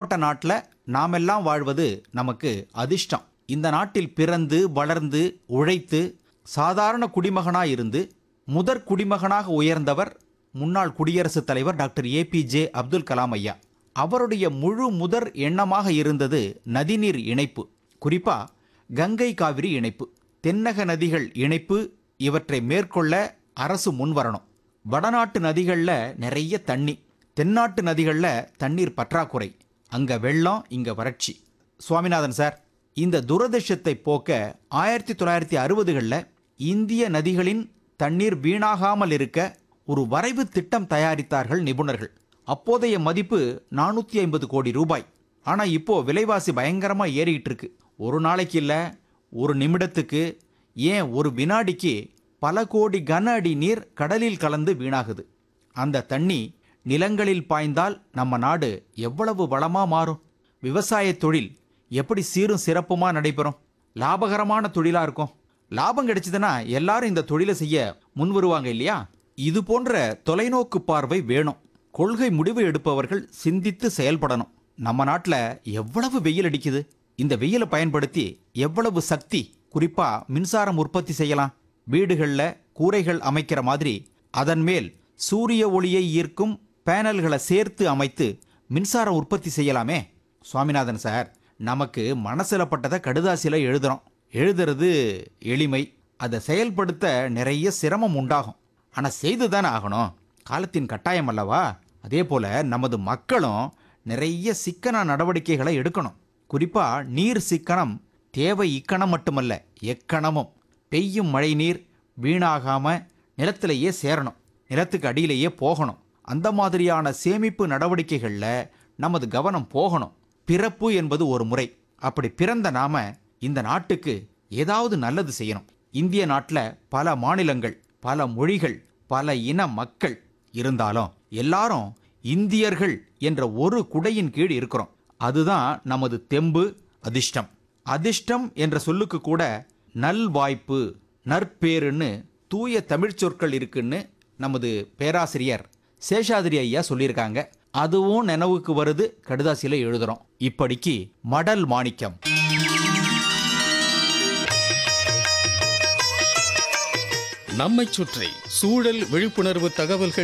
இப்படிப்பட்ட நாட்டில் நாமெல்லாம் வாழ்வது நமக்கு அதிர்ஷ்டம் இந்த நாட்டில் பிறந்து வளர்ந்து உழைத்து சாதாரண குடிமகனாக இருந்து முதற் குடிமகனாக உயர்ந்தவர் முன்னாள் குடியரசுத் தலைவர் டாக்டர் ஏபிஜே அப்துல் கலாம் ஐயா அவருடைய முழு முதற் எண்ணமாக இருந்தது நதிநீர் இணைப்பு குறிப்பா கங்கை காவிரி இணைப்பு தென்னக நதிகள் இணைப்பு இவற்றை மேற்கொள்ள அரசு முன்வரணும் வடநாட்டு நதிகளில் நிறைய தண்ணி தென்னாட்டு நதிகளில் தண்ணீர் பற்றாக்குறை அங்க வெள்ளம் இங்க வறட்சி சுவாமிநாதன் சார் இந்த துரதிர்ஷ்டத்தை போக்க ஆயிரத்தி தொள்ளாயிரத்தி அறுபதுகளில் இந்திய நதிகளின் தண்ணீர் வீணாகாமல் இருக்க ஒரு வரைவு திட்டம் தயாரித்தார்கள் நிபுணர்கள் அப்போதைய மதிப்பு நானூற்றி ஐம்பது கோடி ரூபாய் ஆனால் இப்போ விலைவாசி பயங்கரமாக ஏறிக்கிட்டு இருக்கு ஒரு நாளைக்கு இல்லை ஒரு நிமிடத்துக்கு ஏன் ஒரு வினாடிக்கு பல கோடி கன அடி நீர் கடலில் கலந்து வீணாகுது அந்த தண்ணி நிலங்களில் பாய்ந்தால் நம்ம நாடு எவ்வளவு வளமா மாறும் விவசாய தொழில் எப்படி சீரும் சிறப்புமா நடைபெறும் லாபகரமான தொழிலா இருக்கும் லாபம் கிடைச்சதுன்னா எல்லாரும் இந்த தொழிலை செய்ய முன் வருவாங்க இல்லையா இது போன்ற தொலைநோக்கு பார்வை வேணும் கொள்கை முடிவு எடுப்பவர்கள் சிந்தித்து செயல்படணும் நம்ம நாட்டில் எவ்வளவு வெயில் அடிக்குது இந்த வெயிலை பயன்படுத்தி எவ்வளவு சக்தி குறிப்பா மின்சாரம் உற்பத்தி செய்யலாம் வீடுகளில் கூரைகள் அமைக்கிற மாதிரி அதன் மேல் சூரிய ஒளியை ஈர்க்கும் பேனல்களை சேர்த்து அமைத்து மின்சாரம் உற்பத்தி செய்யலாமே சுவாமிநாதன் சார் நமக்கு மனசுல பட்டதை கடுதாசில எழுதுறோம் எழுதுறது எளிமை அதை செயல்படுத்த நிறைய சிரமம் உண்டாகும் ஆனால் செய்து தானே ஆகணும் காலத்தின் கட்டாயம் அல்லவா அதே போல நமது மக்களும் நிறைய சிக்கன நடவடிக்கைகளை எடுக்கணும் குறிப்பா நீர் சிக்கனம் தேவை இக்கணம் மட்டுமல்ல எக்கணமும் பெய்யும் மழை நீர் வீணாகாம நிலத்திலேயே சேரணும் நிலத்துக்கு அடியிலேயே போகணும் அந்த மாதிரியான சேமிப்பு நடவடிக்கைகளில் நமது கவனம் போகணும் பிறப்பு என்பது ஒரு முறை அப்படி பிறந்த நாம இந்த நாட்டுக்கு ஏதாவது நல்லது செய்யணும் இந்திய நாட்டில் பல மாநிலங்கள் பல மொழிகள் பல இன மக்கள் இருந்தாலும் எல்லாரும் இந்தியர்கள் என்ற ஒரு குடையின் கீழ் இருக்கிறோம் அதுதான் நமது தெம்பு அதிர்ஷ்டம் அதிர்ஷ்டம் என்ற சொல்லுக்கு கூட நல்வாய்ப்பு நற்பேறுன்னு தூய தமிழ்ச் சொற்கள் இருக்குன்னு நமது பேராசிரியர் சேஷாதிரி ஐயா சொல்லியிருக்காங்க அதுவும் நினைவுக்கு வருது கடுதாசியில எழுதுறோம் இப்படிக்கு மடல் மாணிக்கம் நம்மைச் சுற்றி சூழல் விழிப்புணர்வு தகவல்கள்